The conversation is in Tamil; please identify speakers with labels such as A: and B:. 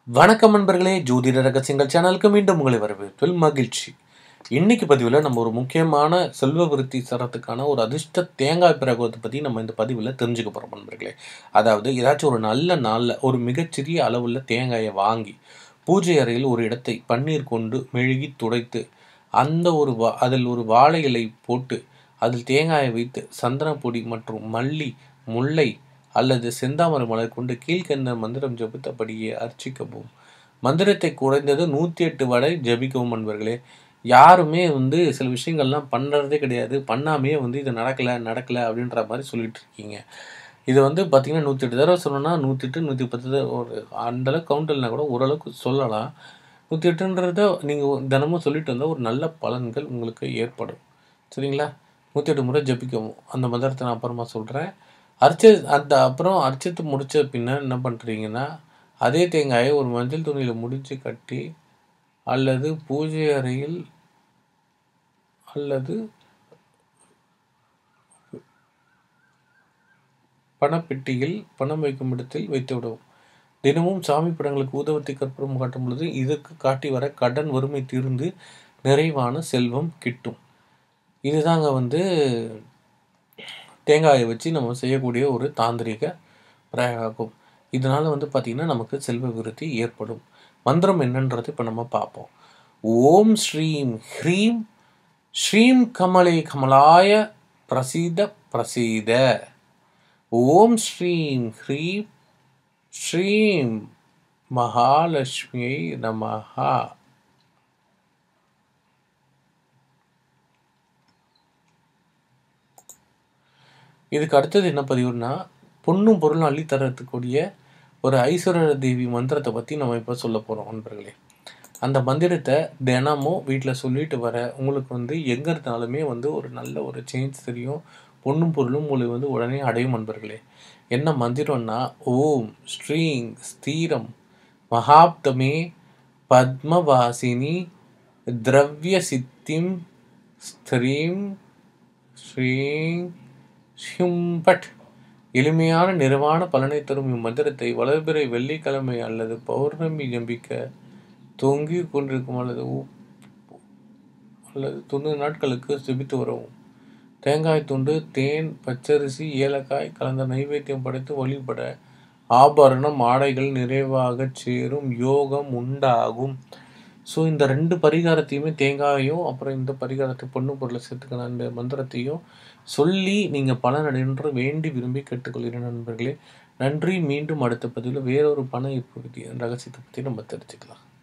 A: வணக்கம் நண்பர்களே ஜோதிட ரகசியங்கள் சேனலுக்கு மீண்டும் உங்களை வரவேற்பில் மகிழ்ச்சி இன்னைக்கு பதிவில் நம்ம ஒரு முக்கியமான செல்வ விருத்தி சரத்துக்கான ஒரு அதிர்ஷ்ட தேங்காய் பிரகோத்தை பற்றி நம்ம இந்த பதிவில் தெரிஞ்சுக்க போகிறோம் நண்பர்களே அதாவது ஏதாச்சும் ஒரு நல்ல நாளில் ஒரு மிகச்சிறிய அளவில் தேங்காயை வாங்கி பூஜை அறையில் ஒரு இடத்தை பன்னீர் கொண்டு மெழுகி துடைத்து அந்த ஒரு வா அதில் ஒரு வாழை இலை போட்டு அதில் தேங்காயை வைத்து சந்தனப்பொடி மற்றும் மல்லி முல்லை அல்லது செந்தாமரை மலர் கொண்டு கீழ்கண்ட மந்திரம் ஜபித்தபடியே அர்ச்சிக்கவும் மந்திரத்தை குறைந்தது நூற்றி எட்டு வரை ஜபிக்கவும் நண்பர்களே யாருமே வந்து சில விஷயங்கள்லாம் பண்ணுறதே கிடையாது பண்ணாமே வந்து இது நடக்கலை நடக்கலை அப்படின்ற மாதிரி சொல்லிட்டு இருக்கீங்க இது வந்து பார்த்தீங்கன்னா நூற்றி எட்டு தடவை சொல்லணும்னா நூற்றி எட்டு நூற்றி பத்து தடவை ஒரு அந்தளவுக்கு கவுண்ட் இல்லைனா கூட ஓரளவுக்கு சொல்லலாம் நூற்றி எட்டுன்றத நீங்கள் தினமும் சொல்லிட்டு வந்தால் ஒரு நல்ல பலன்கள் உங்களுக்கு ஏற்படும் சரிங்களா நூற்றி எட்டு முறை ஜபிக்கவும் அந்த மந்திரத்தை நான் அப்புறமா சொல்கிறேன் அரிச்ச அந்த அப்புறம் அரிச்சத்து முடிச்ச பின்னர் என்ன பண்ணுறீங்கன்னா அதே தேங்காயை ஒரு மஞ்சள் துணியில் முடிச்சு கட்டி அல்லது பூஜை அறையில் அல்லது பணப்பெட்டியில் பணம் வைக்கும் இடத்தில் வைத்து விடவும் தினமும் சாமி படங்களுக்கு ஊதவத்தி கற்பூரம் காட்டும் பொழுது இதற்கு காட்டி வர கடன் வறுமை தீர்ந்து நிறைவான செல்வம் கிட்டும் இதுதாங்க வந்து தேங்காயை வச்சு நம்ம செய்யக்கூடிய ஒரு தாந்திரிக பிரயோகம் இதனால் வந்து பார்த்திங்கன்னா நமக்கு செல்வ விருத்தி ஏற்படும் மந்திரம் என்னன்றது இப்போ நம்ம பார்ப்போம் ஓம் ஸ்ரீம் ஹ்ரீம் ஸ்ரீம் கமலே கமலாய பிரசீத பிரசீத ஓம் ஸ்ரீம் ஹ்ரீம் ஸ்ரீம் மகாலட்சுமியை நமஹா இதுக்கு அடுத்தது என்ன பதிவுனா பொண்ணும் பொருளும் அள்ளி தரத்துக்கூடிய ஒரு ஐஸ்வர்ய தேவி மந்திரத்தை பற்றி நம்ம இப்போ சொல்ல போகிறோம் நண்பர்களே அந்த மந்திரத்தை தினமும் வீட்டில் சொல்லிட்டு வர உங்களுக்கு வந்து எங்கே இருந்தாலுமே வந்து ஒரு நல்ல ஒரு சேஞ்ச் தெரியும் பொண்ணும் பொருளும் உங்களுக்கு வந்து உடனே அடையும் நண்பர்களே என்ன மந்திரம்னா ஓம் ஸ்ரீங் ஸ்தீரம் மகாப்தமே பத்மவாசினி திரவிய சித்திம் ஸ்திரீம் ஸ்ரீங் ஷிம்பட் எளிமையான நிறைவான பலனை தரும் இம்மந்திரத்தை வளர்பிறை வெள்ளிக்கிழமை அல்லது பௌர்ணமி ஜம்பிக்க தொங்கி கொண்டிருக்கும் அல்லது அல்லது தொண்ணூறு நாட்களுக்கு ஜெபித்து வரவும் தேங்காய் துண்டு தேன் பச்சரிசி ஏலக்காய் கலந்த நைவேத்தியம் படைத்து வழிபட ஆபரணம் ஆடைகள் நிறைவாக சேரும் யோகம் உண்டாகும் ஸோ இந்த ரெண்டு பரிகாரத்தையுமே தேங்காயும் அப்புறம் இந்த பரிகாரத்தை பொண்ணு பொருளை சேர்த்துக்கணும் அந்த மந்திரத்தையும் சொல்லி நீங்கள் பலனடைன்று வேண்டி விரும்பி கேட்டுக்கொள்கிறேன் நண்பர்களே நன்றி மீண்டும் அடுத்த பதிவில் வேறொரு பண ஈர்ப்பு ரகசியத்தை பற்றி நம்ம தெரிஞ்சுக்கலாம்